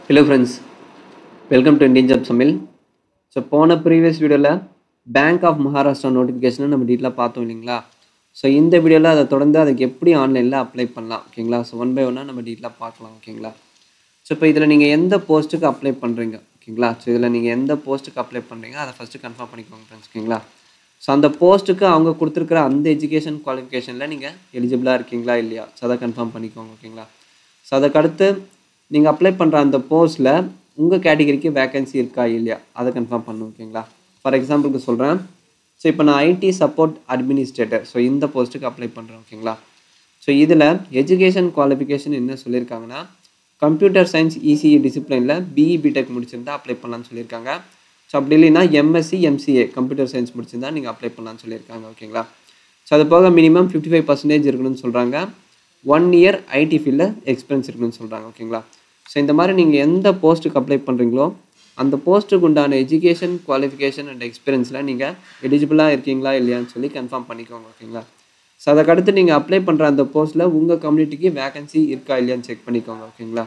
hello friends welcome to Indian job சமையல் so போன previous வீடியோவில் பேங்க் ஆஃப் மகாராஷ்டிரா நோட்டிஃபிகேஷனை நம்ம டீட்டெயிலாக பார்த்தோம் இல்லைங்களா ஸோ இந்த வீடியோவில் அதை தொடர்ந்து அதுக்கு எப்படி ஆன்லைனில் அப்ளை பண்ணலாம் ஓகேங்களா ஸோ ஒன் பை ஒன்னாக நம்ம டீட்டெயிலாக பார்க்கலாம் ஓகேங்களா ஸோ இப்போ இதில் நீங்கள் எந்த போஸ்ட்டுக்கு அப்ளை பண்ணுறீங்க ஓகேங்களா ஸோ இதில் நீங்கள் எந்த போஸ்ட்டுக்கு அப்ளை பண்ணுறீங்க அதை ஃபஸ்ட்டு கன்ஃபார்ம் பண்ணிக்கோங்க ஃப்ரெண்ட்ஸ் ஓகேங்களா ஸோ அந்த போஸ்ட்டுக்கு அவங்க கொடுத்துருக்குற அந்த எஜுகேஷன் குவாலிஃபிகேஷனில் நீங்கள் எலிஜிபிளாக இருக்கீங்களா இல்லையா ஸோ அதை கன்ஃபார்ம் பண்ணிக்கோங்க ஓகேங்களா ஸோ அதுக்கடுத்து நீங்கள் அப்ளை பண்ணுற அந்த போஸ்ட்டில் உங்கள் கேட்டகரிக்கு வேகன்சி இருக்கா இல்லையா அதை கன்ஃபார்ம் பண்ணணும் ஓகேங்களா ஃபார் எக்ஸாம்பிளுக்கு சொல்கிறேன் ஸோ இப்போ நான் ஐடி சப்போர்ட் அட்மினிஸ்ட்ரேட்டர் ஸோ இந்த போஸ்ட்டுக்கு அப்ளை பண்ணுறேன் ஓகேங்களா ஸோ இதில் எஜுகேஷன் குவாலிஃபிகேஷன் என்ன சொல்லியிருக்காங்கன்னா கம்ப்யூட்டர் சயின்ஸ் இசிஇ டிசிப்ளினில் பிஇ பிடெக் முடிச்சிருந்தா அப்ளை பண்ணலாம்னு சொல்லியிருக்காங்க ஸோ அப்படி இல்லைன்னா எம்எஸ்சி எம்சிஏ கம்ப்யூட்டர் சயின்ஸ் முடிச்சிருந்தா நீங்கள் அப்ளை பண்ணலாம்னு சொல்லியிருக்காங்க ஓகேங்களா ஸோ அது போக மினிமம் ஃபிஃப்டி ஃபைவ் பர்சன்டேஜ் இருக்கணும்னு சொல்கிறாங்க ஒன் இயர் ஐடி ஃபீல்டில் எக்ஸ்பீரியன்ஸ் இருக்கணும்னு சொல்கிறாங்க ஓகேங்களா ஸோ இந்த மாதிரி நீங்கள் எந்த போஸ்ட்டுக்கு அப்ளை பண்ணுறீங்களோ அந்த போஸ்ட்டுக்கு உண்டான எஜுகேஷன் குவாலிஃபிகேஷன் அண்ட் எக்ஸ்பீரியன்ஸில் நீங்கள் எலிஜிபிளாக இருக்கீங்களா இல்லையான்னு சொல்லி கன்ஃபார்ம் பண்ணிக்கோங்க ஓகேங்களா ஸோ அதுக்கடுத்து நீங்கள் அப்ளை பண்ணுற அந்த போஸ்ட்டில் உங்கள் கம்யூனிட்டிக்கு வேகன்சி இருக்கா இல்லையான்னு செக் பண்ணிக்கோங்க ஓகேங்களா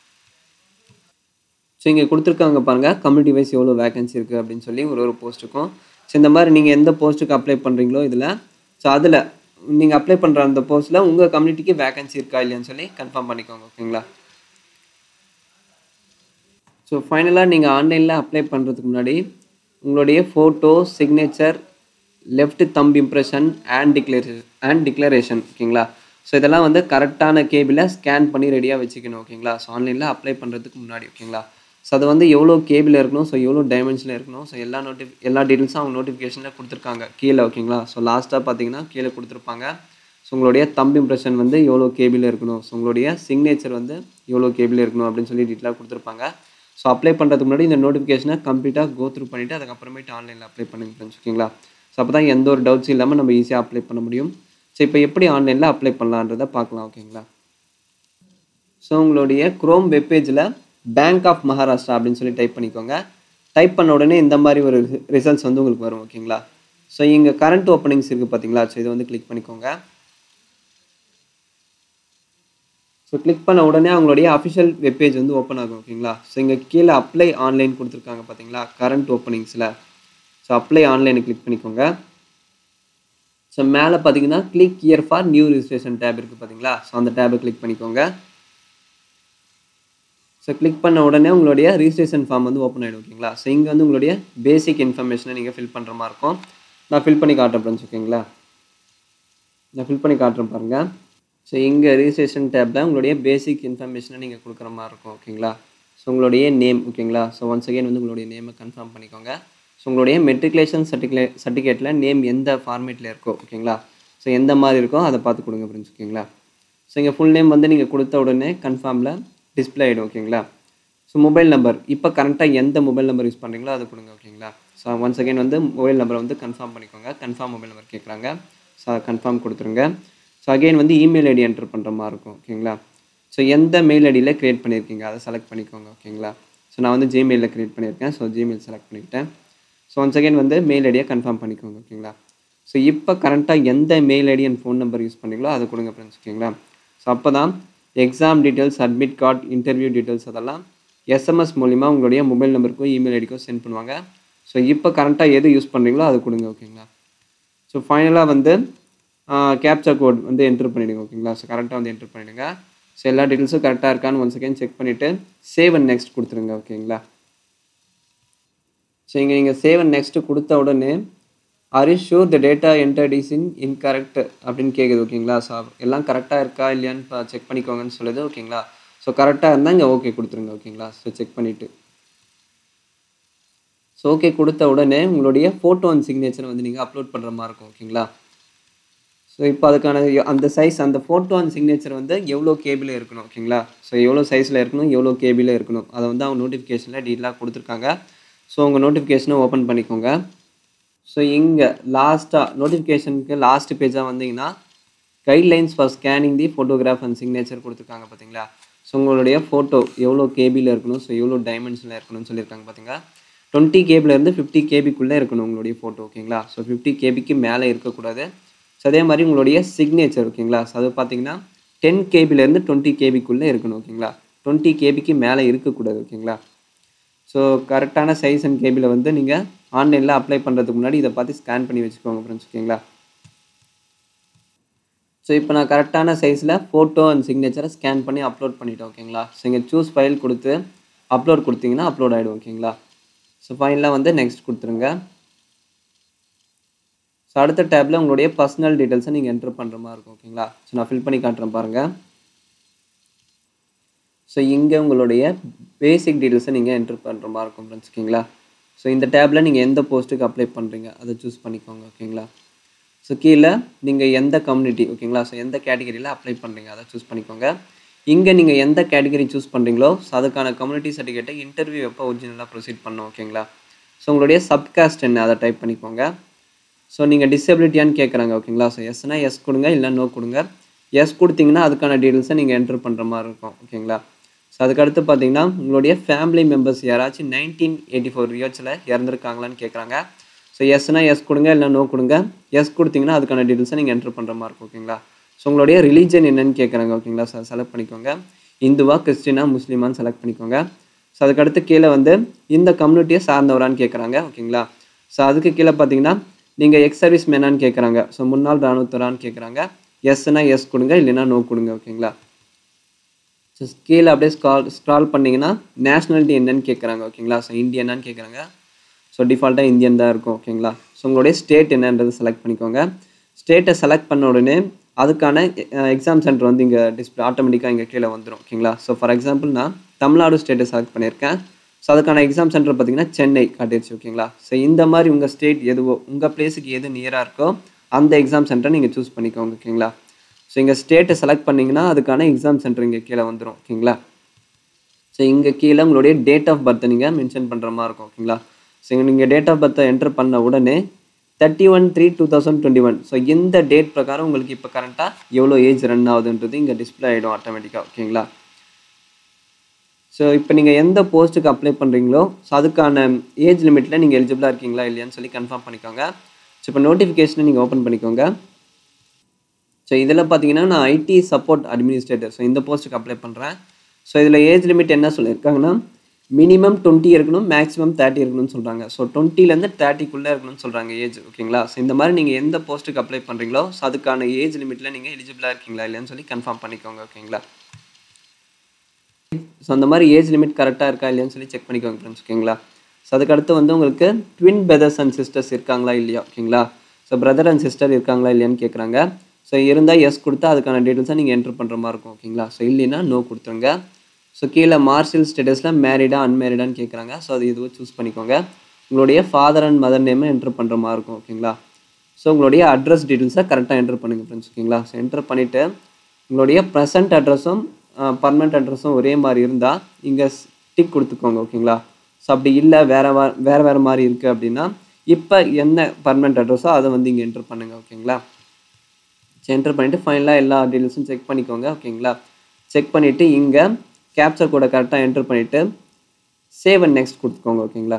ஸோ இங்கே கொடுத்துருக்காங்க பாருங்கள் கம்யூனிட்டி வைஸ் எவ்வளோ வேகன்சி இருக்குது அப்படின்னு சொல்லி ஒரு ஒரு போஸ்ட்டுக்கும் ஸோ இந்த மாதிரி நீங்கள் எந்த போஸ்ட்டுக்கு அப்ளை பண்ணுறீங்களோ இதில் ஸோ அதில் நீங்கள் அப்ளை பண்ணுற அந்த போஸ்ட்டில் உங்கள் கம்யூனிட்டிக்கு வேகன்சி இருக்கா இல்லையான்னு சொல்லி கன்ஃபார்ம் பண்ணிக்கோங்க ஓகேங்களா ஸோ ஃபைனலாக நீங்கள் ஆன்லைனில் அப்ளை பண்ணுறதுக்கு முன்னாடி உங்களுடைய photo signature left thumb impression and declaration and declaration ஓகேங்களா ஸோ இதெல்லாம் வந்து கரெக்டான கேபிளை ஸ்கேன் பண்ணி ரெடியாக வச்சுக்கணும் ஓகேங்களா ஸோ ஆன்லைனில் அப்ளை பண்ணுறதுக்கு முன்னாடி ஓகேங்களா ஸோ அது வந்து எவ்வளோ கேபிள் இருக்கணும் ஸோ எவ்வளோ டைமென்ஷனில் இருக்கணும் ஸோ எல்லா நோட்டி எல்லா டீட்டெயில்ஸும் அவங்க நோட்டிஃபிகேஷனில் கொடுத்துருக்காங்க கீழே ஓகேங்களா ஸோ லாஸ்ட்டாக பார்த்தீங்கன்னா கீழே கொடுத்துருப்பாங்க ஸோ உங்களுடைய தம்ப் இம்ப்ரெஷன் வந்து எவ்வளோ கேபிள் இருக்கணும் ஸோ உங்களுடைய சிக்னேச்சர் வந்து எவ்வளோ கேபிள் இருக்கணும் அப்படின்னு சொல்லி டீட்டெயிலாக கொடுத்துருப்பாங்க ஸோ அப்ளை பண்ணுறதுக்கு முன்னாடி இந்த நோட்டிஃபிகேஷனை கம்ப்ளீட்டாக கோ த்ரூ பண்ணிவிட்டு அதுக்கப்புறமேட்டு ஆன்லைனில் அப்ளை பண்ணுங்க ஃப்ரெண்ட்ஸ் ஓகேங்களா ஸோ அப்போ தான் எந்த ஒரு டவுட்ஸும் இல்லாமல் நம்ம ஈஸியாக அப்ளை பண்ண முடியும் ஸோ இப்போ எப்படி ஆன்லைனில் அப்ளை பண்ணலான்றதை பார்க்கலாம் ஓகேங்களா ஸோ உங்களுடைய க்ரோம் வெப்பேஜில் பேங்க் ஆஃப் மகாராஷ்டிரா அப்படின்னு சொல்லி டைப் பண்ணிக்கோங்க டைப் பண்ண உடனே இந்த மாதிரி ஒரு ரிசல்ட்ஸ் வந்து உங்களுக்கு வரும் ஓகேங்களா ஸோ இங்கே கரண்ட் ஓப்பனிங்ஸ் இருக்குது பார்த்தீங்களா ஸோ இதை வந்து கிளிக் பண்ணிக்கோங்க ஸோ கிளிக் பண்ண உடனே அவங்களுடைய அஃபிஷியல் வெப்பேஜ் வந்து ஓப்பன் ஆகும் ஓகேங்களா ஸோ இங்கே கீழே அப்ளை ஆன்லைன் கொடுத்துருக்காங்க பார்த்தீங்களா கரண்ட் ஓப்பனிங்ஸில் ஸோ அப்ளை ஆன்லைனை கிளிக் பண்ணிக்கோங்க ஸோ மேலே பார்த்தீங்கன்னா click here for new registration tab இருக்குது பார்த்தீங்களா ஸோ அந்த டேபை கிளிக் பண்ணிக்கோங்க ஸோ கிளிக் பண்ண உடனே உங்களுடைய ரிஜிஸ்ட்ரேஷன் ஃபார்ம் வந்து ஓப்பன் ஆகிடும் ஓகேங்களா ஸோ இங்கே வந்து உங்களுடைய பேசிக் இன்ஃபர்மேஷனை நீங்கள் ஃபில் பண்ணுற மாதிரி இருக்கும் நான் ஃபில் பண்ணி காட்டுறேன் ஃப்ரெண்ட்ஸ் ஓகேங்களா நான் ஃபில் பண்ணி காட்டுறேன் பாருங்கள் ஸோ இங்கே ரிஜிஸ்ட்ரேஷன் டேப்பில் உங்களுடைய பேசிக் இன்ஃபர்மேஷனை நீங்கள் கொடுக்குற மாதிரி இருக்கும் ஓகேங்களா ஸோ உங்களுடைய நேம் ஓகேங்களா ஸோ ஒன்ஸ் அகேன் வந்து உங்களுடைய நேமை கன்ஃபார்ம் பண்ணிக்கோங்க ஸோ உங்களுடைய மெட்ரிகுலேஷன் சர்டிஃபிகே சர்டிஃபிகேட்டில் நேம் எந்த ஃபார்மேட்டில் இருக்கோ ஓகேங்களா ஸோ எந்த மாதிரி இருக்கோ அதை பார்த்து கொடுங்க ஃப்ரெண்ட்ஸ் ஓகேங்களா ஸோ இங்கே ஃபுல் நேம் வந்து நீங்கள் கொடுத்த உடனே கன்ஃபார்மில் டிஸ்பிளே ஆகிடும் ஓகேங்களா ஸோ மொபைல் நம்பர் இப்போ கரெக்டாக எந்த மொபைல் நம்பர் யூஸ் பண்ணுறீங்களோ அதை கொடுங்க ஓகேங்களா ஸோ ஒன்ஸ் அகேன் வந்து மொபைல் நம்பரை வந்து கன்ஃபார்ம் பண்ணிக்கோங்க கன்ஃபார்ம் மொபைல் நம்பர் கேட்குறாங்க ஸோ கன்ஃபார்ம் கொடுத்துருங்க ஸோ அகெயின் வந்து இமெயில் ஐடி என்டர் பண்ணுற மாதிரி இருக்கும் ஓகேங்களா ஸோ எந்த மெயில் ஐடியில் க்ரியேட் பண்ணியிருக்கீங்க அதை செலக்ட் பண்ணிக்கோங்க ஓகேங்களா ஸோ நான் வந்து ஜிமெயிலில் க்ரியேட் பண்ணியிருக்கேன் ஸோ ஜிமெயில் செலக்ட் பண்ணிக்கிட்டேன் ஸோ ஒன்ஸ் அகேன் வந்து மெயில் ஐடியை கன்ஃபார்ம் பண்ணிக்கோங்க ஓகேங்களா ஸோ இப்போ கரெக்டாக எந்த mail ID and phone number use பண்ணீங்களோ அதை கொடுங்க ஃப்ரெண்ட்ஸ் ஓகேங்களா ஸோ அப்போ தான் exam details admit card interview details அதெல்லாம் எஸ்எம்எஸ் மூலிமா உங்களுடைய மொபைல் நம்பருக்கும் இமெயில் ஐடிக்கும் சென்ட் பண்ணுவாங்க ஸோ இப்போ கரெக்டாக எது யூஸ் பண்ணுறீங்களோ அதை கொடுங்க ஓகேங்களா ஸோ ஃபைனலாக வந்து கேப்சா கோட் வந்து என்ட்ரு பண்ணிவிடுங்க ஓகேங்களா ஸோ கரெக்டாக வந்து என்ட்ரு பண்ணிவிடுங்க ஸோ எல்லா டீட்டெயில்ஸும் கரெக்டாக இருக்கான்னு ஒன் செகண்ட் செக் பண்ணிவிட்டு சேவ் அண்ட் நெக்ஸ்ட் கொடுத்துருங்க ஓகேங்களா ஸோ இங்கே நீங்கள் சேவ் அண்ட் நெக்ஸ்ட்டு கொடுத்த உடனே are is sure the data entered is in incorrect அப்படின்னு கேட்குது ஓகேங்களா ஸோ எல்லாம் கரெக்டாக இருக்கா இல்லையான்னு செக் பண்ணிக்கோங்கன்னு சொல்லுது ஓகேங்களா ஸோ கரெக்டாக இருந்தால் இங்கே ஓகே கொடுத்துருங்க ஓகேங்களா ஸோ செக் பண்ணிவிட்டு ஸோ ஓகே கொடுத்த உடனே உங்களுடைய ஃபோட்டோ அண்ட் சிக்னேச்சர் வந்து நீங்கள் அப்லோட் பண்ணுற மாதிரி இருக்கும் ஓகேங்களா ஸோ இப்போ அதுக்கான அந்த சைஸ் அந்த ஃபோட்டோ அண்ட் சிக்னேச்சர் வந்து எவ்வளோ கேபிள் இருக்கணும் ஓகேங்களா ஸோ எவ்வளோ சைஸில் இருக்கணும் எவ்வளோ கேபிள் இருக்கணும் அதை வந்து அவங்க நோட்டிஃபிகேஷனில் டீட்டெயிலாக கொடுத்துருக்காங்க ஸோ உங்கள் நோட்டிஃபிகேஷனை ஓப்பன் பண்ணிக்கோங்க ஸோ இங்கே லாஸ்ட்டாக நோட்டிஃபிகேஷனுக்கு லாஸ்ட் பேஜாக வந்தீங்கன்னா guidelines for scanning the photograph and signature கொடுத்துருக்காங்க பார்த்தீங்களா ஸோ உங்களுடைய ஃபோட்டோ எவ்வளோ கேபியில் இருக்கணும் ஸோ எவ்வளோ டைமென்ஷனில் இருக்கணும்னு சொல்லியிருக்காங்க பார்த்தீங்களா டுவெண்ட்டி கேபிலேருந்து ஃபிஃப்டி கேபிக்குள்ளே இருக்கணும் உங்களுடைய ஃபோட்டோ ஓகேங்களா ஸோ ஃபிஃப்டி கேபிக்கு மேலே இருக்கக்கூடாது ஸோ அதே மாதிரி உங்களுடைய சிக்னேச்சர் ஓகேங்களா ஸோ அது பார்த்தீங்கன்னா டென் கேபிலேருந்து டுவெண்ட்டி கேபிக்குள்ளே இருக்கணும் ஓகேங்களா டுவெண்ட்டி கேபிக்கு மேலே இருக்கக்கூடாது ஓகேங்களா ஸோ கரெக்டான சைஸ் அண்ட் கேபியில் வந்து நீங்கள் ஆன்லைனில் அப்ளை பண்ணுறதுக்கு முன்னாடி இதை பார்த்து ஸ்கேன் பண்ணி வச்சுக்கோங்க ஃப்ரெண்ட்ஸ் ஓகேங்களா ஸோ இப்போ நான் கரெக்டான சைஸில் ஃபோட்டோ அண்ட் சிக்னேச்சரை ஸ்கேன் பண்ணி அப்லோட் பண்ணிட்டேன் ஓகேங்களா ஸோ இங்கே சூஸ் ஃபைல் கொடுத்து அப்லோட் கொடுத்தீங்கன்னா அப்லோட் ஆகிடும் ஓகேங்களா ஸோ ஃபைனலாக வந்து நெக்ஸ்ட் கொடுத்துருங்க ஸோ அடுத்த டேப்பில் உங்களுடைய பர்சனல் டீட்டெயில்ஸை நீங்கள் என்ட்ரு பண்ணுற மாதிரி இருக்கும் ஓகேங்களா ஸோ நான் ஃபில் பண்ணி காட்டுறேன் பாருங்கள் ஸோ இங்கே உங்களுடைய பேசிக் டீட்டெயில்ஸை நீங்கள் என்ட்ரு பண்ணுற மாதிரி இருக்கும் ஃப்ரெண்ட்ஸ் ஓகேங்களா ஸோ இந்த டேப்பில் நீங்கள் எந்த போஸ்ட்டுக்கு அப்ளை பண்ணுறீங்க அதை சூஸ் பண்ணிக்கோங்க ஓகேங்களா ஸோ கீழே நீங்கள் எந்த கம்யூனிட்டி ஓகேங்களா ஸோ எந்த கேட்டகரியில் அப்ளை பண்ணுறீங்க அதை சூஸ் பண்ணிக்கோங்க இங்கே நீங்கள் எந்த கேட்டகரி சூஸ் பண்ணுறீங்களோ ஸோ அதுக்கான கம்யூனிட்டி சர்டிஃபிகேட்டை இன்டர்வியூ எப்போ ஒரிஜினலாக ப்ரொசீட் பண்ணணும் ஓகேங்களா ஸோ உங்களுடைய சப்காஸ்ட் என்ன அதை டைப் பண்ணிக்கோங்க ஸோ நீங்கள் டிசபிலிட்டியான்னு கேட்குறாங்க ஓகேங்களா ஸோ எஸ்னா எஸ் கொடுங்க இல்லை நோ கொடுங்க எஸ் கொடுத்தீங்கன்னா அதுக்கான டீட்டெயில்ஸை நீங்கள் என்ட்ரு பண்ணுற மாதிரி இருக்கும் ஓகேங்களா ஸோ அதுக்கடுத்து பார்த்தீங்கன்னா உங்களுடைய ஃபேமிலி மெம்பர்ஸ் யாராச்சும் நைன்டீன் எயிட்டி ஃபோர் இயர்ஸில் இறந்துருக்காங்களான்னு கேட்குறாங்க ஸோ எஸ்னா எஸ் கொடுங்க இல்லை நோ கொடுங்க எஸ் கொடுத்தீங்கன்னா அதுக்கான டீட்டெயில்ஸை நீங்கள் என்ட்ரு பண்ணுற மாதிரி இருக்கும் ஓகேங்களா ஸோ உங்களுடைய ரிலீஜன் என்னன்னு கேட்குறாங்க ஓகேங்களா ஸோ செலக்ட் பண்ணிக்கோங்க இந்துவா கிறிஸ்டினா முஸ்லீமான்னு செலக்ட் பண்ணிக்கோங்க ஸோ அதுக்கடுத்து கீழே வந்து இந்த கம்யூனிட்டியை சார்ந்தவரான்னு கேட்குறாங்க ஓகேங்களா ஸோ அதுக்கு கீழே பார்த்தீங்கன்னா நீங்கள் எக்ஸ் சர்வீஸ் மேனான்னு கேட்குறாங்க ஸோ முன்னாள் இராணுவத்தரான்னு கேட்குறாங்க எஸ்னா எஸ் கொடுங்க இல்லைன்னா நோ கொடுங்க ஓகேங்களா ஸோ கீழே அப்படியே ஸ்கால் ஸ்க்ரால் பண்ணிங்கன்னா நேஷ்னாலிட்டி என்னன்னு கேட்குறாங்க ஓகேங்களா ஸோ இந்தியனான்னு கேட்குறாங்க ஸோ டிஃபால்ட்டாக இந்தியன் தான் இருக்கும் ஓகேங்களா ஸோ உங்களுடைய ஸ்டேட் என்னன்றது செலக்ட் பண்ணிக்கோங்க ஸ்டேட்டை செலக்ட் பண்ண உடனே அதுக்கான எக்ஸாம் சென்டர் வந்து இங்கே டிஸ்பிளே ஆட்டோமேட்டிக்காக இங்கே கீழே வந்துடும் ஓகேங்களா ஸோ ஃபார் எக்ஸாம்பிள் நான் தமிழ்நாடு ஸ்டேட்டை செலக்ட் பண்ணியிருக்கேன் ஸோ அதுக்கான எக்ஸாம் சென்டர் பார்த்தீங்கன்னா சென்னை காட்டிடுச்சு ஓகேங்களா ஸோ இந்த மாதிரி உங்கள் ஸ்டேட் எதுவோ உங்கள் பிளேஸுக்கு எது நியராக இருக்கோ அந்த எக்ஸாம் சென்டரை நீங்கள் சூஸ் பண்ணிக்கோங்க ஓகேங்களா ஸோ இங்கே ஸ்டேட்டை செலக்ட் பண்ணிங்கன்னா அதுக்கான எக்ஸாம் சென்டர் இங்கே கீழே வந்துடும் ஓகேங்களா ஸோ இங்கே கீழே உங்களுடைய டேட் ஆஃப் பர்த்தை நீங்கள் மென்ஷன் பண்ணுற மாதிரி இருக்கும் ஓகேங்களா ஸோ இங்கே நீங்கள் டேட் ஆஃப் பர்த்தை என்டர் பண்ண உடனே thirty one three two thousand twenty one so இந்த டேட் பிரகாரம் உங்களுக்கு இப்போ கரண்ட்டாக எவ்வளோ ஏஜ் ரன் ஆகுதுன்றது இங்கே டிஸ்பிளே ஆகிடும் ஆட்டோமேட்டிக்காக ஓகேங்களா ஸோ இப்போ நீங்கள் எந்த போஸ்ட்டுக்கு அப்ளை பண்ணுறீங்களோ ஸோ அதுக்கான ஏஜ் லிமிட்டில் நீங்கள் எலிஜிபிளாக இருக்கீங்களா இல்லையான்னு சொல்லி கன்ஃபார்ம் பண்ணிக்கோங்க ஸோ இப்போ நோட்டிஃபிகேஷனை நீங்கள் ஓப்பன் பண்ணிக்கோங்க ஸோ இதில் பார்த்தீங்கன்னா நான் ஐடி சப்போர்ட் அட்மினிஸ்ட்ரேட்டர் ஸோ இந்த போஸ்ட்டுக்கு அப்ளை பண்ணுறேன் ஸோ இதில் ஏஜ் லிமிட் என்ன சொல்லியிருக்காங்கன்னா மினிமம் டுவெண்ட்டி இருக்கணும் மேக்ஸிமம் தேர்ட்டி இருக்கணும்னு சொல்கிறாங்க ஸோ டுவெண்ட்டிலேருந்து தேர்ட்டிக்குள்ளே இருக்கணும்னு சொல்கிறாங்க ஏஜ் ஓகேங்களா ஸோ இந்த மாதிரி நீங்கள் எந்த போஸ்ட்டுக்கு அப்ளை பண்ணுறீங்களோ ஸோ அதுக்கான ஏஜ் லிமிட்டில் நீங்கள் எலிஜிபிளாக இருக்கீங்களா இல்லையான்னு சொல்லி கன்ஃபார்ம் பண்ணிக்கோங்க ஓகேங்களா ஸோ அந்த மாதிரி ஏஜ் லிமிட் கரெக்டாக இருக்கா இல்லையான்னு சொல்லி செக் பண்ணிக்கோங்க ஃப்ரெண்ட்ஸ் ஓகேங்களா ஸோ அதுக்கடுத்து வந்து உங்களுக்கு ட்வின் பிரதர்ஸ் அண்ட் சிஸ்டர்ஸ் இருக்காங்களா இல்லையா ஓகேங்களா ஸோ பிரதர் அண்ட் சிஸ்டர் இருக்காங்களா இல்லையான்னு கேட்குறாங்க ஸோ இருந்தால் எஸ் கொடுத்தா அதுக்கான டீட்டெயில்ஸை நீங்கள் என்ட்ரு பண்ணுற மாதிரி இருக்கும் ஓகேங்களா ஸோ இல்லைன்னா நோ கொடுத்துருங்க ஸோ கீழே மார்ஷியல் ஸ்டேட்டஸில் மேரிடா அன்மேரிடான்னு கேட்குறாங்க ஸோ அது இதுவும் சூஸ் பண்ணிக்கோங்க உங்களுடைய ஃபாதர் அண்ட் மதர் நேமை என்ட்ரு பண்ணுற மாதிரி இருக்கும் ஓகேங்களா ஸோ உங்களுடைய அட்ரஸ் டீட்டெயில்ஸை கரெக்டாக என்ட்ரு பண்ணுங்கள் ஃப்ரெண்ட்ஸ் ஓகேங்களா ஸோ என்ட்ரு பண்ணிவிட்டு உங்களுடைய ப்ரெசன்ட் அட்ரஸும் பர்மனெண்ட் அட்ரஸும் ஒரே மாதிரி இருந்தால் இங்கே டிக் கொடுத்துக்கோங்க ஓகேங்களா ஸோ அப்படி இல்லை வேறு வா வேறு வேறு மாதிரி இருக்குது அப்படின்னா இப்போ என்ன பர்மனெண்ட் அட்ரஸோ அதை வந்து இங்கே என்ட்ரு பண்ணுங்கள் ஓகேங்களா என்டர் பண்ணிவிட்டு ஃபைனலாக எல்லா டீட்டெயில்ஸும் செக் பண்ணிக்கோங்க ஓகேங்களா செக் பண்ணிவிட்டு இங்கே கேப்சர் கோடை கரெக்டாக என்டர் பண்ணிவிட்டு சேவ் அண்ட் நெக்ஸ்ட் கொடுத்துக்கோங்க ஓகேங்களா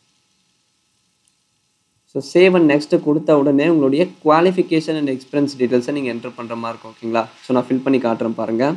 ஸோ சேவ் அண்ட் நெக்ஸ்ட்டு கொடுத்த உடனே உங்களுடைய குவாலிஃபிகேஷன் அண்ட் எக்ஸ்பீரியன்ஸ் டீட்டெயில்ஸை நீங்கள் என்டர் பண்ணுற மாதிரி இருக்கும் ஓகேங்களா ஸோ நான் ஃபில் பண்ணி காட்டுறேன் பாருங்கள்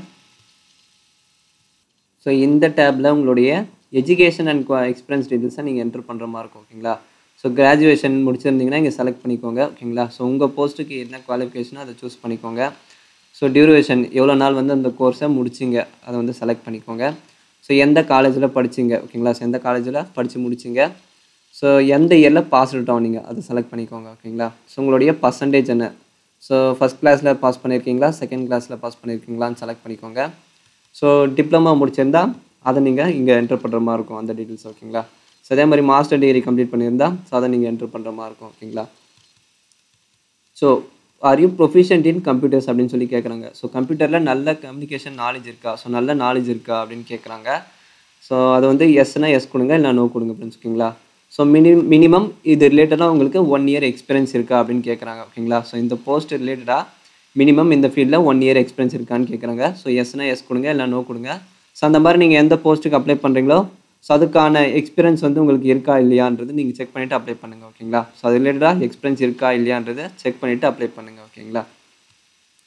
ஸோ இந்த டேப்பில் உங்களுடைய எஜுகேஷன் அண்ட் எக்ஸ்பீரியன்ஸ் டீட்டெயில்ஸை நீங்கள் என்டர் பண்ணுற மாதிரி இருக்கும் ஓகேங்களா ஸோ கிராஜுவேஷன் முடிச்சிருந்தீங்கன்னா இங்கே செலக்ட் பண்ணிக்கோங்க ஓகேங்களா ஸோ உங்கள் போஸ்ட்டுக்கு என்ன குவாலிஃபிகேஷனோ அதை சூஸ் பண்ணிக்கோங்க ஸோ டியூரேஷன் எவ்வளோ நாள் வந்து அந்த கோர்ஸை முடிச்சிங்க அதை வந்து செலக்ட் பண்ணிக்கோங்க ஸோ எந்த காலேஜில் படிச்சிங்க ஓகேங்களா ஸோ எந்த காலேஜில் படித்து முடிச்சிங்க ஸோ எந்த இயரில் பாஸ் அவுட் ஆனீங்க அதை செலக்ட் பண்ணிக்கோங்க ஓகேங்களா ஸோ உங்களுடைய பர்சன்டேஜ் என்ன ஸோ ஃபஸ்ட் கிளாஸில் பாஸ் பண்ணியிருக்கீங்களா செகண்ட் கிளாஸில் பாஸ் பண்ணியிருக்கீங்களான்னு செலக்ட் பண்ணிக்கோங்க ஸோ டிப்ளமா முடிச்சிருந்தா அதை நீங்கள் இங்கே என்டர் பண்ணுற மாதிரி இருக்கும் அந்த டீட்டெயில்ஸ் ஓகேங்களா ஸோ அதே மாதிரி மாஸ்டர் டிகிரி கம்ப்ளீட் பண்ணியிருந்தா ஸோ அதை நீங்கள் என்டர் பண்ணுற மாதிரி இருக்கும் ஓகேங்களா so are you proficient in computers அப்படின்னு சொல்லி கேட்குறாங்க ஸோ கம்ப்யூட்டரில் நல்ல கம்யூனிகேஷன் நாலேஜ் இருக்கா ஸோ நல்ல நாலேஜ் இருக்கா அப்படின்னு கேட்குறாங்க ஸோ அதை வந்து எஸ்னா எஸ் கொடுங்க இல்லை நோ கொடுங்க ஃப்ரெண்ட்ஸ் ஓகேங்களா ஸோ மினி மினிமம் இது ரிலேட்டடாக உங்களுக்கு ஒன் இயர் எக்ஸ்பீரியன்ஸ் இருக்கா அப்படின்னு கேட்குறாங்க ஓகேங்களா ஸோ இந்த போஸ்ட் ரிலேட்டடாக மினிமம் இந்த ஃபீல்டில் ஒன் இயர் எக்ஸ்பீரியன்ஸ் இருக்கான்னு கேட்குறாங்க ஸோ எஸ்னா எஸ் கொடுங்க இல்லை நோ கொடுங்க ஸோ அந்த மாதிரி நீங்கள் எந்த போஸ்ட்டுக்கு அப்ளை பண்ணுறீங்களோ ஸோ அதுக்கான எக்ஸ்பீரியன்ஸ் வந்து உங்களுக்கு இருக்கா இல்லையான்றது நீங்கள் செக் பண்ணிவிட்டு அப்ளை பண்ணுங்கள் ஓகேங்களா ஸோ அது ரிலேட்டடாக எக்ஸ்பீரியன்ஸ் இருக்கா இல்லையான்றதை செக் பண்ணிவிட்டு அப்ளை பண்ணுங்கள் ஓகேங்களா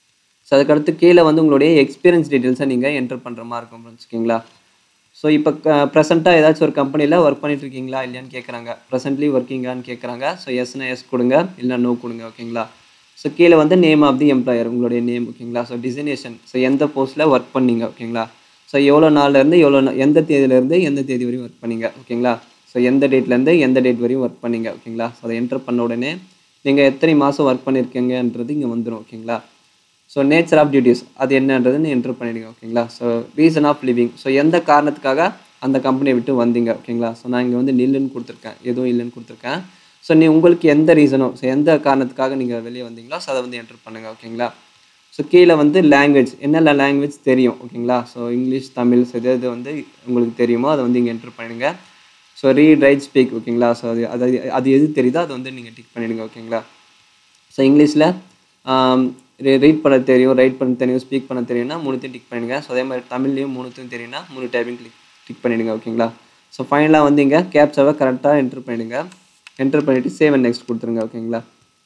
ஸோ அதுக்கடுத்து கீழே வந்து உங்களுடைய எக்ஸ்பீரியன்ஸ் டீட்டெயில்ஸை நீங்கள் என்டர் பண்ணுற மாதிரி இருக்கும் ஃப்ரெண்ட்ஸ் ஓகேங்களா ஸோ இப்போ ப்ரெசென்ட்டாக ஏதாச்சும் ஒரு கம்பெனியில் ஒர்க் பண்ணிட்டு இருக்கீங்களா இல்லையான்னு கேட்குறாங்க ப்ரெசென்ட்லி ஒர்க்கிங்கான்னு கேட்குறாங்க ஸோ எஸ்னா எஸ் கொடுங்க இல்லை நோ கொடுங்க ஓகேங்களா ஸோ கீழே வந்து நேம் ஆஃப் தி எம்ப்ளாயர் உங்களுடைய நேம் ஓகேங்களா ஸோ டிசினேஷன் ஸோ எந்த போஸ்ட்டில் ஒர்க் பண்ணீங்க ஓகேங்களா ஸோ எவ்வளோ நாள்லேருந்து எவ்வளோ நா- எந்த தேதியிலேருந்து எந்த தேதி வரையும் ஒர்க் பண்ணீங்க ஓகேங்களா ஸோ எந்த டேட்லேருந்து எந்த டேட் வரையும் ஒர்க் பண்ணீங்க ஓகேங்களா ஸோ அதை என்டர் பண்ண உடனே நீங்கள் எத்தனை மாதம் ஒர்க் பண்ணியிருக்கீங்கன்றது இங்கே வந்துடும் ஓகேங்களா ஸோ நேச்சர் ஆஃப் டியூட்டிஸ் அது என்னன்றதுன்னு என்டர் பண்ணிடுங்க ஓகேங்களா so reason of leaving so எந்த காரணத்துக்காக அந்த கம்பெனியை விட்டு வந்தீங்க ஓகேங்களா ஸோ நான் இங்கே வந்து நில்லுன்னு கொடுத்துருக்கேன் எதுவும் இல்லைன்னு கொடுத்துருக்கேன் ஸோ நீ உங்களுக்கு எந்த ரீசனோ ஸோ எந்த காரணத்துக்காக நீங்கள் வெளியே வந்தீங்களோ ஸோ அதை வந்து என்டர் பண்ணுங்கள் ஓகேங்களா ஸோ கீழே வந்து லாங்குவேஜ் என்னென்ன லாங்குவேஜ் தெரியும் ஓகேங்களா ஸோ இங்கிலீஷ் தமிழ் ஸோ எது எது வந்து உங்களுக்கு தெரியுமோ அதை வந்து இங்கே என்டர் பண்ணிடுங்க ஸோ ரீட் ரைட் ஸ்பீக் ஓகேங்களா ஸோ அது அது அது எது தெரியுதோ அதை வந்து நீங்கள் டிக் பண்ணிடுங்க ஓகேங்களா ஸோ இங்கிலீஷில் ரீட் பண்ண தெரியும் ரைட் பண்ண தெரியும் ஸ்பீக் பண்ண தெரியும்னா மூணுத்தையும் டிக் பண்ணிடுங்க ஸோ அதே மாதிரி தமிழ்லையும் மூணுத்தையும் தெரியும்னா மூணு டைப்பிங் கிளிக் டிக் பண்ணிடுங்க ஓகேங்களா ஸோ ஃபைனலாக வந்து இங்கே கேப்சாவை கரெக்டாக என்டர் பண்ணிடுங்க என்டர் பண்ணிவிட்டு சேவ் அண்ட் நெக்ஸ்ட் கொடுத்துருங்க ஓகேங்களா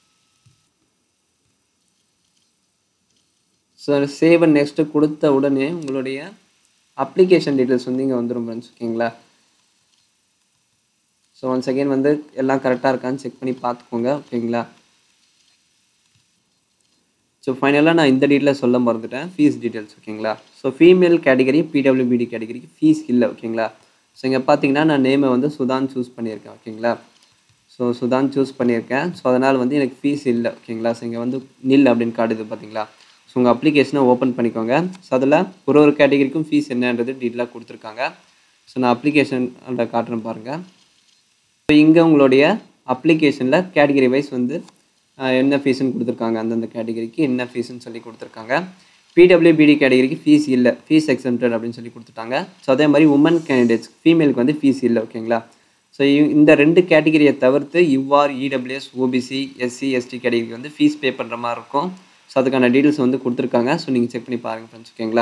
ஸோ சேவ் அண்ட் நெக்ஸ்ட்டு கொடுத்த உடனே உங்களுடைய அப்ளிகேஷன் டீட்டெயில்ஸ் வந்து இங்கே வந்துடும் ஃப்ரெண்ட்ஸ் ஓகேங்களா ஸோ ஒன்ஸ் அகெயின் வந்து எல்லாம் கரெக்டாக இருக்கான்னு செக் பண்ணி பார்த்துக்கோங்க ஓகேங்களா ஸோ ஃபைனலாக நான் இந்த டீட்டெயில் சொல்ல மறந்துட்டேன் ஃபீஸ் டீட்டெயில்ஸ் ஓகேங்களா ஸோ ஃபீமேல் கேட்டகரி பிடபிள்யூபிடி கேட்டகரிக்கு ஃபீஸ் இல்லை ஓகேங்களா ஸோ இங்கே பார்த்தீங்கன்னா நான் நேமை வந்து சுதான் சூஸ் பண்ணியிருக்கேன் ஓகேங்களா ஸோ சுதான் சூஸ் பண்ணியிருக்கேன் ஸோ அதனால் வந்து எனக்கு ஃபீஸ் இல்லை ஓகேங்களா ஸோ இங்கே வந்து நில் அப்படின்னு காட்டுது பார்த்தீங்களா ஸோ உங்கள் அப்ளிகேஷனை ஓப்பன் பண்ணிக்கோங்க ஸோ அதில் ஒரு ஒரு கேட்டகரிக்கும் ஃபீஸ் என்னன்றது டீட்டெயிலாக கொடுத்துருக்காங்க ஸோ நான் அப்ளிகேஷன் அதில் காட்டுறேன் பாருங்கள் ஸோ இங்கே உங்களுடைய அப்ளிகேஷனில் கேட்டகரி வைஸ் வந்து ஆஹ், என்ன ஃபீஸ்னு கொடுத்துருக்காங்க அந்தந்த கேட்டகரிக்கு என்ன ஃபீஸ்னு சொல்லி கொடுத்துருக்காங்க பிடபிள்யூபிடி கேட்டகரிக்கு ஃபீஸ் இல்லை ஃபீஸ் எக்ஸம்டட் அப்படின்னு சொல்லி கொடுத்துட்டாங்க ஸோ அதே மாதிரி உமன் கேண்டிடேட்ஸ் ஃபீமேலுக்கு வந்து ஃபீஸ் இல்லை ஓகேங்களா ஸோ இந்த ரெண்டு கேட்டகரியை தவிர்த்து UR EWS OBC SC ST கேட்டகரிக்கு வந்து ஃபீஸ் பே பண்ணுற மாதிரி இருக்கும் ஸோ அதுக்கான டீட்டெயில்ஸ் வந்து கொடுத்துருக்காங்க ஸோ நீங்கள் செக் பண்ணி பாருங்கள் ஃப்ரெண்ட்ஸ் ஓகேங்களா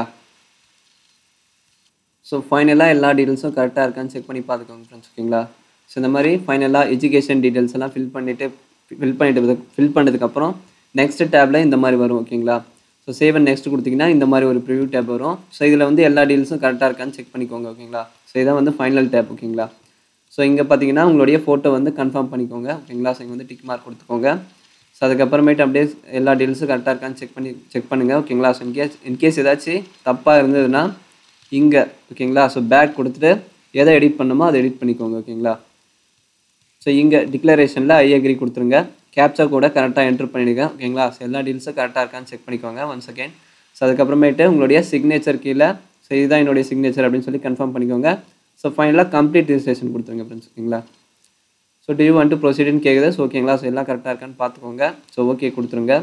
ஸோ ஃபைனலாக எல்லா டீட்டெயில்ஸும் கரெக்டாக இருக்கான்னு செக் பண்ணி பார்த்துக்கோங்க ஃப்ரெண்ட்ஸ் ஓகேங்களா ஸோ இந்த மாதிரி ஃபைனலாக எஜுகேஷன் டீட்டெயில்ஸ் எல்லாம் ஃபில் பண்ணிவிட்டு ஃபில் பண்ணிட்டு ஃபில் பண்ணதுக்கப்புறம் நெக்ஸ்ட் டேப்பில் இந்த மாதிரி வரும் ஓகேங்களா ஸோ சேவ் அண்ட் நெக்ஸ்ட் கொடுத்தீங்கன்னா இந்த மாதிரி ஒரு ப்ரிவ்யூ டேப் வரும் ஸோ இதில் வந்து எல்லா டீல்ஸும் கரெக்டாக இருக்கான்னு செக் பண்ணிக்கோங்க ஓகேங்களா ஸோ இதான் வந்து ஃபைனல் டேப் ஓகேங்களா ஸோ இங்கே பார்த்தீங்கன்னா உங்களுடைய ஃபோட்டோ வந்து கன்ஃபார்ம் பண்ணிக்கோங்க ஓகேங்களா ஸோ இங்கே வந்து டிக் மார்க் கொடுத்துக்கோங்க ஸோ அதுக்கப்புறமேட்டு அப்படியே எல்லா டீல்ஸும் கரெக்டாக இருக்கான்னு செக் பண்ணி செக் பண்ணுங்கள் ஓகேங்களா ஸோ இன்கேஸ் இன்கேஸ் ஏதாச்சும் தப்பாக இருந்ததுன்னா இங்கே ஓகேங்களா ஸோ பேக் கொடுத்துட்டு எதை எடிட் பண்ணுமோ அதை எடிட் பண்ணிக்கோங்க ஓகேங்களா ஸோ இங்கே டிக்ளரேஷனில் ஐ அக்ரி கொடுத்துருங்க கேப்சா கூட கரெக்டாக என்ட்ரு பண்ணிடுங்க ஓகேங்களா ஸோ எல்லா டீல்ஸும் கரெக்டாக இருக்கான்னு செக் பண்ணிக்கோங்க ஒன்ஸ் அகேன் ஸோ அதுக்கப்புறமேட்டு உங்களுடைய சிக்னேச்சர் கீழே ஸோ இதுதான் என்னுடைய சிக்னேச்சர் அப்படின்னு சொல்லி கன்ஃபார்ம் பண்ணிக்கோங்க ஸோ ஃபைனலாக கம்ப்ளீட் ரிஜிஸ்ட்ரேஷன் கொடுத்துருங்க ஃப்ரெண்ட்ஸ் ஓகேங்களா ஸோ டியூ வந்துட்டு ப்ரொசீடின்னு கேட்குது ஸோ ஓகேங்களா ஸோ எல்லாம் கரெக்டாக இருக்கான்னு பார்த்துக்கோங்க ஸோ ஓகே கொடுத்துருங்க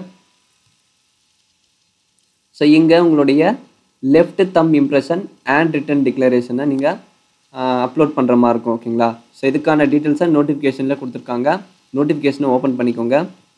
ஸோ இங்கே உங்களுடைய left thumb impression and written டிக்ளரேஷனை நீங்கள் அப்லோட் பண்ணுற மாதிரி இருக்கும் ஓகேங்களா ஸோ இதுக்கான டீட்டெயில்ஸை நோட்டிஃபிகேஷனில் கொடுத்துருக்காங்க நோட்டிஃபிகேஷனை ஓப்பன் பண்ணிக்கோங்க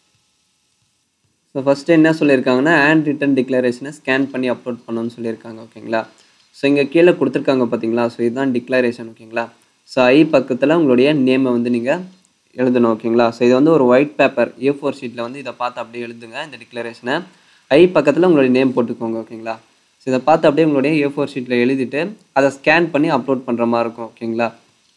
ஸோ ஃபஸ்ட்டு என்ன சொல்லியிருக்காங்கன்னா ஹேண்ட் ரிட்டன் டிக்ளரேஷனை ஸ்கேன் பண்ணி அப்லோட் பண்ணணும்னு சொல்லியிருக்காங்க ஓகேங்களா ஸோ இங்கே கீழே கொடுத்துருக்காங்க பார்த்தீங்களா ஸோ இதுதான் டிக்ளரேஷன் ஓகேங்களா ஸோ ஐ பக்கத்தில் உங்களுடைய நேமை வந்து நீங்கள் எழுதணும் ஓகேங்களா ஸோ இது வந்து ஒரு ஒயிட் பேப்பர் ஏ ஃபோர் ஷீட்டில் வந்து இதை பார்த்து அப்படியே எழுதுங்க இந்த டிக்ளரேஷனை ஐ பக்கத்தில் உங்களுடைய நேம் போட்டுக்கோங்க ஓகேங்களா ஸோ இதை பார்த்து அப்படியே உங்களுடைய ஏ ஃபோர் ஷீட்டில் எழுதிட்டு அதை ஸ்கேன் பண்ணி அப்லோட் பண்ணுற மாதிரி இருக்கும் ஓகேங்களா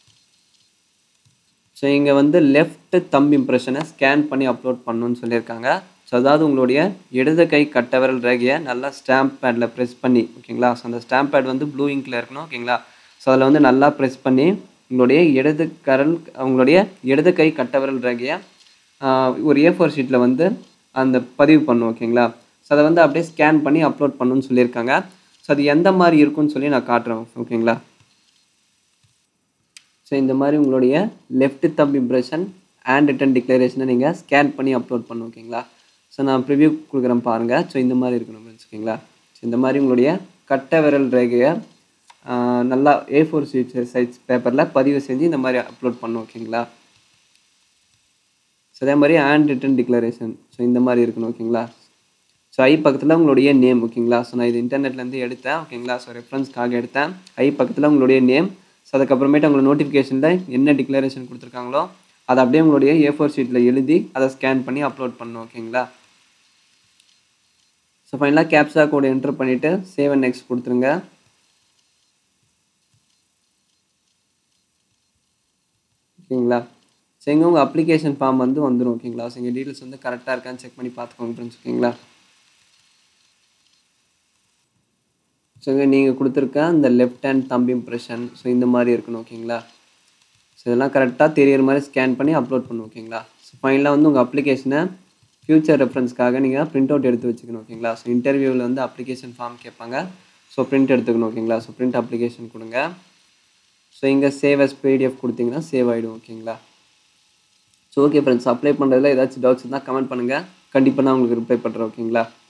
ஸோ இங்கே வந்து லெஃப்ட் தம் இம்ப்ரெஷனை ஸ்கேன் பண்ணி அப்லோட் பண்ணணும்னு சொல்லியிருக்காங்க ஸோ அதாவது உங்களுடைய இடது கை கட்டவிரல் ரேகையை நல்லா ஸ்டாம்ப் பேடில் ப்ரெஸ் பண்ணி ஓகேங்களா ஸோ அந்த ஸ்டாம்ப் பேட் வந்து ப்ளூ இங்கில் இருக்கணும் ஓகேங்களா ஸோ அதில் வந்து நல்லா ப்ரெஸ் பண்ணி உங்களுடைய இடது கரல் உங்களுடைய இடது கை கட்டவிரல் ரேகையை ஆஹ், ஒரு ஏ ஃபோர் ஷீட்டில் வந்து அந்த பதிவு பண்ணும் ஓகேங்களா ஸோ அதை வந்து அப்படியே ஸ்கேன் பண்ணி அப்லோட் பண்ணணும்னு சொல்லியிருக்காங்க ஸோ அது எந்த மாதிரி இருக்கும்னு சொல்லி நான் காட்டுறேன் ஓகேங்களா ஸோ இந்த மாதிரி உங்களுடைய left thumb impression and written டிக்ளரேஷனை நீங்கள் ஸ்கேன் பண்ணி அப்லோட் பண்ணணும் ஓகேங்களா ஸோ நான் ப்ரிவ்யூ கொடுக்குறேன் பாருங்கள் ஸோ இந்த மாதிரி இருக்கணும் friends, ஓகேங்களா ஸோ இந்த மாதிரி உங்களுடைய கட்ட விரல் ரேகையை ஆஹ், நல்லா ஏ ஃபோர் சீட் சைஸ் பேப்பரில் பதிவு செஞ்சு இந்த மாதிரி அப்லோட் பண்ணணும் ஓகேங்களா ஸோ அதே மாதிரி ஹேண்ட் ரிட்டன் டிக்ளரேஷன் ஸோ இந்த மாதிரி இருக்கணும் ஓகேங்களா ஸோ ஐ பக்கத்தில் உங்களுடைய நேம் ஓகேங்களா ஸோ நான் இது இன்டர்நெட்லேருந்து எடுத்தேன் ஓகேங்களா ஸோ ரெஃபரன்ஸ்க்காக எடுத்தேன் ஐ பக்கத்தில் உங்களுடைய நேம் ஸோ அதுக்கப்புறமேட்டு உங்களோட நோட்டிஃபிகேஷனில் என்ன டிக்ளரேஷன் கொடுத்துருக்காங்களோ அதை அப்படியே உங்களுடைய ஏ ஃபோர் ஷீட்டில் எழுதி அதை ஸ்கேன் பண்ணி அப்லோட் பண்ணணும் ஓகேங்களா ஸோ ஃபைனலாக கேப்சா கோடு என்ட்ரு பண்ணிவிட்டு சேவ் அண்ட் நெக்ஸ்ட் கொடுத்துருங்க ஓகேங்களா ஸோ இங்கே உங்கள் அப்ளிகேஷன் ஃபார்ம் வந்து வந்துடும் ஓகேங்களா ஸோ இங்கே டீட்டெயில்ஸ் வந்து கரெக்டாக இருக்கான்னு செக் பண்ணி பார்த்துக்கோங்க ஃப்ரெண்ட்ஸ் ஓகேங்களா ஸோ இங்கே நீங்கள் கொடுத்துருக்க இந்த left hand thumb impression so இந்த மாதிரி இருக்கணும் ஓகேங்களா ஸோ இதெல்லாம் கரெக்டாக தெரியற மாதிரி ஸ்கேன் பண்ணி அப்லோட் பண்ணும் ஓகேங்களா ஸோ ஃபைனலாக வந்து உங்கள் அப்ளிகேஷனை ஃப்யூச்சர் ரெஃபரன்ஸ்க்காக நீங்கள் பிரிண்ட் அவுட் எடுத்து வச்சுக்கணும் ஓகேங்களா ஸோ இன்டர்வியூவில் வந்து அப்ளிகேஷன் ஃபார்ம் கேட்பாங்க ஸோ பிரிண்ட் எடுத்துக்கணும் ஓகேங்களா ஸோ பிரிண்ட் அப்ளிகேஷன் கொடுங்க ஸோ இங்கே சேவ் அஸ் பிடிஎஃப் கொடுத்தீங்கன்னா சேவ் ஆகிடும் ஓகேங்களா ஸோ ஓகே ஃப்ரெண்ட்ஸ் அப்ளை பண்ணுறதுல ஏதாச்சும் டவுட்ஸ் இருந்தால் கமெண்ட் பண்ணுங்கள் கண்டிப்பாக நான் உங்களுக்கு ரிப்ளை பண்ணுறேன் ஓகேங்களா